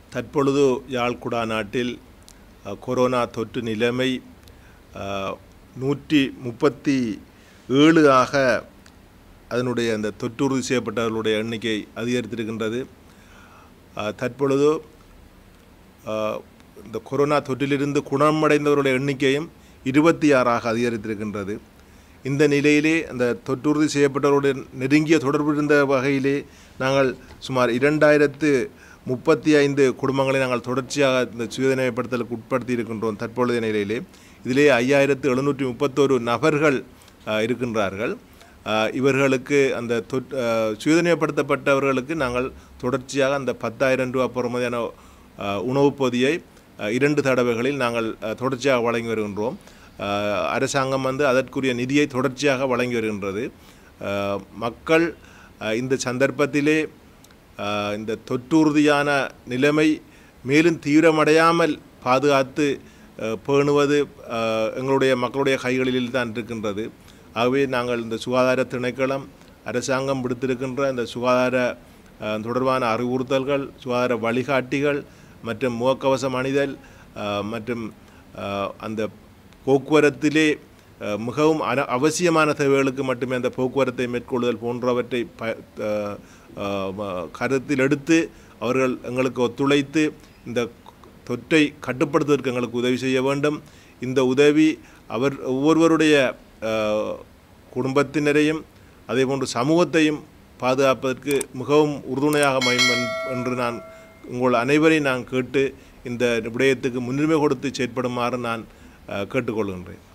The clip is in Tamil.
தற்பொழுது யாழ்குடா நாட்டில் அஹ், கொரோனா தொற்று நிலைமை அஹ், நூற்றி முப்பத்தி ஏழு ஆக அதனுடைய அந்த தொற்றுறுதி செய்யப்பட்டவர்களுடைய எண்ணிக்கை அதிகரித்திருக்கின்றது அஹ், தற்பொழுது அஹ், இந்த கொரோனா தொற்றிலிருந்து குணமடைந்தவர்களுடைய எண்ணிக்கையும் இருபத்தி ஆறாக அதிகரித்திருக்கின்றது இந்த நிலையிலே அந்த தொற்றுறுதி செய்யப்பட்டவருடைய நெருங்கிய தொடர்பு இருந்த வகையிலே நாங்கள் சுமார் இரண்டாயிரத்து முப்பத்தி ஐந்து குடும்பங்களை நாங்கள் தொடர்ச்சியாக இந்த சுயதனிமைப்படுத்தலுக்கு உட்படுத்தி இருக்கின்றோம் தற்பொழுதைய நிலையிலே இதிலே ஐயாயிரத்து எழுநூற்றி முப்பத்தோரு நபர்கள் அஹ், இருக்கின்றார்கள் அஹ், இவர்களுக்கு அந்த தொற் அஹ், சுயதனிமைப்படுத்தப்பட்டவர்களுக்கு நாங்கள் தொடர்ச்சியாக அந்த பத்தாயிரம் ரூபா பொறுமதியான அஹ், உணவுப் பொதியை அஹ், இரண்டு தடவைகளில் நாங்கள் அஹ், தொடர்ச்சியாக வழங்கி வருகின்றோம் அஹ், அரசாங்கம் வந்து அதற்குரிய நிதியை தொடர்ச்சியாக வழங்கி வருகின்றது அஹ், மக்கள் அஹ், இந்த சந்தர்ப்பத்திலே அஹ், இந்த தொற்றுறுதியான நிலைமை மேலும் தீவிரமடையாமல் பாதுகாத்து அஹ், பேணுவது அஹ், எங்களுடைய மக்களுடைய கைகளில் தான் இருக்கின்றது ஆகவே நாங்கள் இந்த சுகாதார திணைக்களம் அரசாங்கம் விடுத்திருக்கின்ற இந்த சுகாதார அஹ், தொடர்பான அறிவுறுத்தல்கள் சுகாதார வழிகாட்டிகள் மற்றும் முகக்கவசம் அணிதல் அஹ், மற்றும் அஹ், அந்த போக்குவரத்திலே அஹ், மிகவும் அன அவசியமான தேவைகளுக்கு மட்டுமே அந்த போக்குவரத்தை மேற்கொள்ளுதல் போன்றவற்றை ப அஹ், அஹ், ம- கருத்தில் எடுத்து அவர்கள் எங்களுக்கு ஒத்துழைத்து இந்த தொற்றை கட்டுப்படுத்துவதற்கு எங்களுக்கு உதவி செய்ய வேண்டும் இந்த உதவி அவர் ஒவ்வொருவருடைய அஹ், குடும்பத்தினரையும் அதேபோன்று சமூகத்தையும் பாதுகாப்பதற்கு மிகவும் உறுதுணையாக அமையும் என்- என்று நான் உங்கள் அனைவரையும் நான் கேட்டு இந்த விடயத்துக்கு முன்னுரிமை கொடுத்து செயற்படுமாறு நான் அஹ், கேட்டுக்கொள்கின்றேன்